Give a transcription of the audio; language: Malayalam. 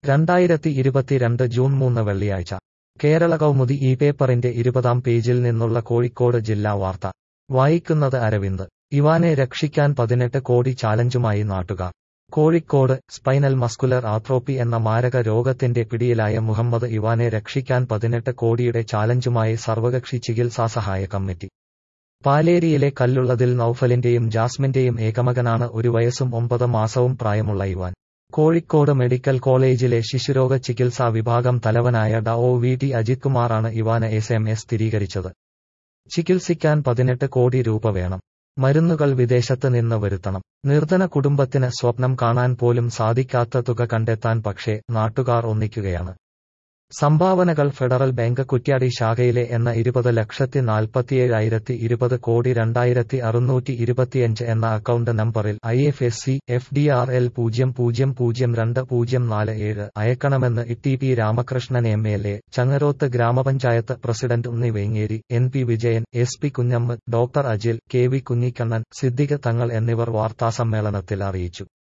രണ്ടായിരത്തി ഇരുപത്തിരണ്ട് ജൂൺ മൂന്ന് വെള്ളിയാഴ്ച കേരള കൗമുദി ഈ പേപ്പറിന്റെ ഇരുപതാം പേജിൽ നിന്നുള്ള കോഴിക്കോട് ജില്ലാ വാർത്ത വായിക്കുന്നത് അരവിന്ദ് ഇവാനെ രക്ഷിക്കാൻ പതിനെട്ട് കോടി ചാലഞ്ചുമായി നാട്ടുകാർ കോഴിക്കോട് സ്പൈനൽ മസ്കുലർ ആത്രോപ്പി എന്ന മാരക രോഗത്തിന്റെ പിടിയിലായ മുഹമ്മദ് ഇവാനെ രക്ഷിക്കാൻ പതിനെട്ട് കോടിയുടെ ചാലഞ്ചുമായി സർവകക്ഷി ചികിത്സാ സഹായ കമ്മിറ്റി പാലേരിയിലെ കല്ലുള്ളതിൽ നൌഫലിന്റെയും ജാസ്മിന്റെയും ഏകമകനാണ് ഒരു വയസ്സും ഒമ്പത് മാസവും പ്രായമുള്ള ഇവാൻ കോഴിക്കോട് മെഡിക്കൽ കോളേജിലെ ശിശുരോഗ ചികിത്സാ വിഭാഗം തലവനായ ഡ ഒ വി ടി അജിത് കുമാറാണ് ഇവാന് എസ് എം എസ് സ്ഥിരീകരിച്ചത് ചികിത്സിക്കാൻ പതിനെട്ട് കോടി രൂപ വേണം മരുന്നുകൾ വിദേശത്ത് നിന്ന് വരുത്തണം നിർധന കുടുംബത്തിന് സ്വപ്നം കാണാൻ പോലും സാധിക്കാത്ത തുക കണ്ടെത്താൻ പക്ഷേ നാട്ടുകാർ ഒന്നിക്കുകയാണ് സംഭാവനകൾ ഫെഡറൽ ബാങ്ക് കുറ്റ്യാടി ശാഖയിലെ എന്ന ഇരുപത് ലക്ഷത്തി നാൽപ്പത്തിയേഴായിരത്തി ഇരുപത് കോടി രണ്ടായിരത്തി അറുന്നൂറ്റി ഇരുപത്തിയഞ്ച് എന്ന അക്കൗണ്ട് നമ്പറിൽ I F S C F D R L പൂജ്യം പൂജ്യം പൂജ്യം രണ്ട് പൂജ്യം നാല് ഏഴ് അയക്കണമെന്ന് T P Ramakrishnan M L A Changaroth grama panchayat president Unni Vengeri N P Vijayan S P കുഞ്ഞമ്മ് doctor Ajil K V Kunhikannan Siddique Thangal എന്നിവർ വാർത്താസമ്മേളനത്തിൽ അറിയിച്ചു